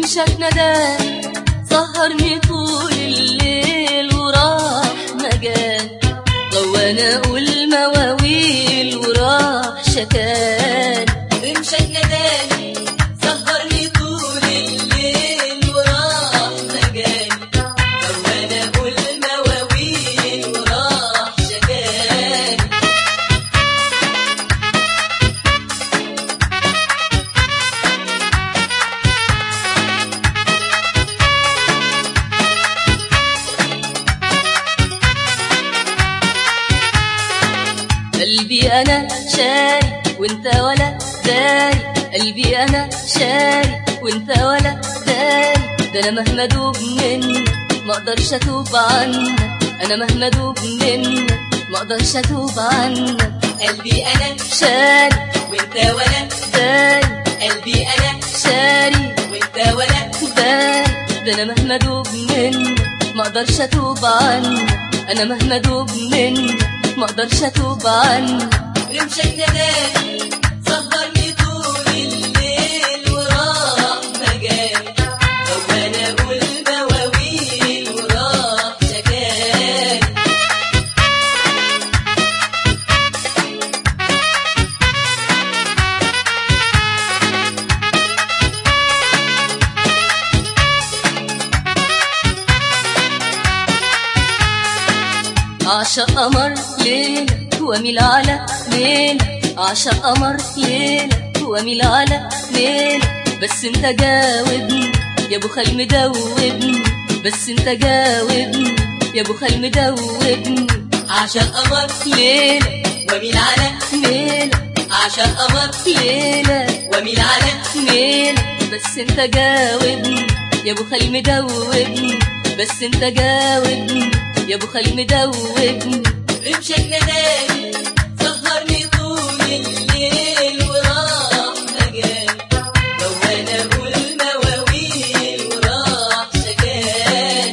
رمشك نداني سهرني طول الليل وراح مجال غوانا اقول مواويل وراح شكال رمشك نداني سهرني طول الليل وراح مجال غوانا اقول مواويل وراح شكال قلبي انا شاري وانت ولا داري قلبي انا شاري وانت ولا داري ده انا مهما ادوب منك ما اقدرش اتوب عنك انا مهما ادوب منك ما اقدرش اتوب عنك قلبي انا شاري وانت ولا داري قلبي انا شاري وانت ولا داري ده انا مهما ادوب منك ما اقدرش اتوب عنك انا مهما ادوب منك ما اقدرش اتوب عنك رمشك نداني سهرني طول الليل وراح مجال لو انا اقول مواويل وراح شكال عشق قمر ليلة واميل على ليلة عشق قمر ليلة واميل على ليلة بس انت جاوبني يا ابو خال مدوبني بس انت جاوبني يا ابو خال مدوبني عشق قمر ليلة واميل على ليلة عشق قمر ليلة واميل على ليلة بس انت جاوبني يا ابو خال مدوبني بس انت جاوبني يا ابو خال مدوبني رمشك نداني سهرني طول الليل وراح مجال لو انا اقول مواويل وراح شكال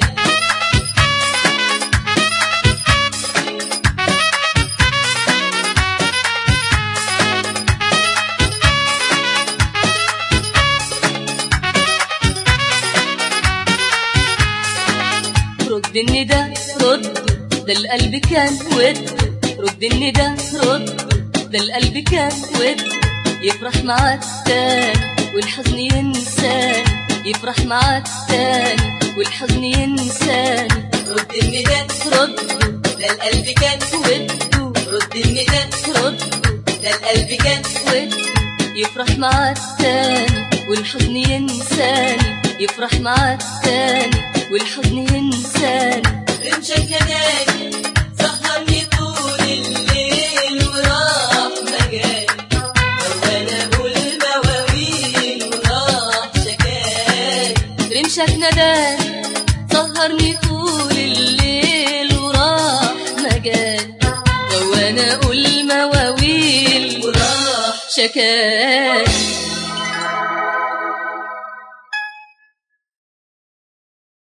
رد الندى رد ده القلب كان ود رد الندى رد ده القلب كان ود يفرح معاك تاني والحزن ينساني يفرح معاك تاني والحزن ينساني رد الندى رد ده القلب كان ود رد الندى رد ده القلب كان ود يفرح معاك تاني والحزن ينساني يفرح معاك تاني والحزن ينساني رمشك نداني سهرني طول الليل وراح مجال لو انا اقول مواويل وراح شكال رمشك نداني سهرني طول الليل وراح مجال لو انا اقول مواويل وراح شكال